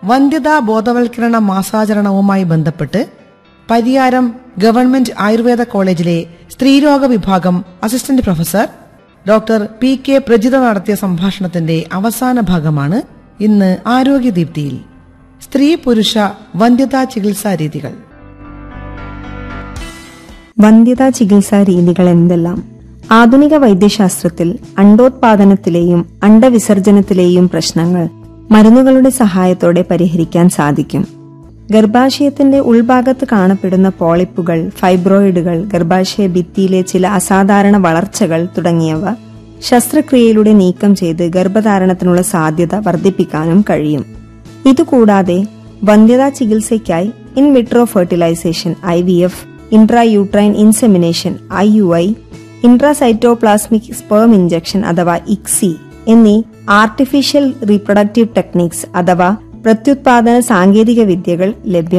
വന്ധ്യതാ ബോധവൽക്കരണ മാസാചരണവുമായി ബന്ധപ്പെട്ട് പരിയാരം ഗവൺമെന്റ് ആയുർവേദ കോളേജിലെ സ്ത്രീരോഗ വിഭാഗം assistant professor doctor P K Prajitha നടത്തിയ സംഭാഷണത്തിന്റെ അവസാന ഭാഗമാണ് ഇന്ന് ആരോഗ്യദീപ്തിയിൽ സ്ത്രീ പുരുഷ വന്ധ്യതാ ചികിത്സാ രീതികൾ വന്ധ്യതാ ചികിത്സാ രീതികൾ എന്തെല്ലാം ആധുനിക വൈദ്യശാസ്ത്രത്തിൽ അണ്ടോത്പാദനത്തിലെയും അണ്ടവിസർജനത്തിലെയും പ്രശ്നങ്ങൾ മരുന്നുകളുടെ സഹായത്തോടെ പരിഹരിക്കാൻ സാധിക്കും ഗർഭാശയത്തിന്റെ ഉൾഭാഗത്ത് കാണപ്പെടുന്ന പോളിപ്പുകൾ ഫൈബ്രോയിഡുകൾ ഗർഭാശയ ഭിത്തിയിലെ ചില അസാധാരണ വളർച്ചകൾ തുടങ്ങിയവ ശസ്ത്രക്രിയയിലൂടെ നീക്കം ചെയ്ത് ഗർഭധാരണത്തിനുള്ള സാധ്യത വർദ്ധിപ്പിക്കാനും കഴിയും ഇതുകൂടാതെ വന്ധ്യതാ ചികിത്സയ്ക്കായി in vitro fertilization I V F intrauterine insemination I U I intracytoplasmic sperm injection അഥവാ ഇക്സി എന്നീ ആർട്ടിഫിഷ്യൽ റീപ്രൊഡക്റ്റീവ് ടെക്നിക്സ് അഥവാ പ്രത്യുത്പാദന സാങ്കേതിക വിദ്യകൾ ലഭ്യമാണ്